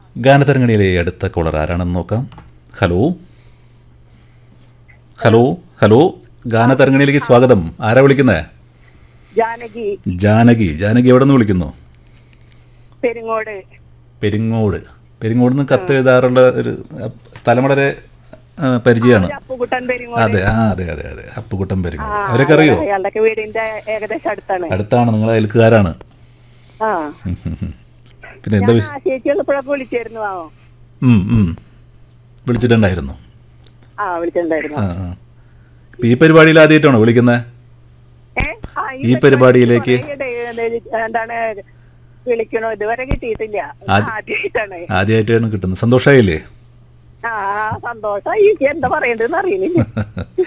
ഗാനതരംഗണിയിലെ അടുത്ത കോളർ ആരാണെന്ന് നോക്കാം ഹലോ ഹലോ ഹലോ ഗാനതരംഗണിയിലേക്ക് സ്വാഗതം ആരാ വിളിക്കുന്നത് ജാനകി ജാനകി ജാനകി എവിടെ നിന്ന് വിളിക്കുന്നു പെരിങ്ങോട് പെരിങ്ങോട് പെരിങ്ങോട് നിന്ന് കത്ത് എഴുതാറുള്ള ഒരു അഹ്, സ്ഥലം വളരെ ആ, പരിചയമാണ് അപ്പുകുട്ടൻ പെരിങ്ങോട് അതെ ആ അതെ അതെ അതെ അപ്പുകുട്ടൻ പെരിങ്ങോട് അവരൊക്കെ അറിയോ അയാളുടെ വീടിന്റെ ഏകദേശം അടുത്താണ് അടുത്താണ് നിങ്ങൾ അയൽക്കാരാണ് ആ പിന്നെ എന്താ ഞാൻ വി- ആ ചേച്ചി ഉള്ളപ്പോഴൊക്കെ വിളിച്ചിരുന്നു ആ ഉം, ഉം. വിളിച്ചിട്ടുണ്ടായിരുന്നു ആ വിളിച്ചിട്ടുണ്ടായിരുന്നു ആ ആ. ഇപ്പൊ ഈ പരിപാടിയിൽ ആദ്യമായിട്ടാണോ വിളിക്കുന്നത് ഏ? ആ, ഈ പരിപാടിയിലേക്ക് കുറേ ഇട- എന്താണ് വിളിക്കണോ ഇതുവരെ കിട്ടിയിട്ടില്ല ആദ്യ- ആദ്യമായിട്ടാണ് ആദ്യമായിട്ടാണ് കിട്ടുന്നത് സന്തോഷമായില്ലേ ആ സന്തോഷം ഈ എന്താ പറയണ്ടെന്ന് അറിയുന്നില്ല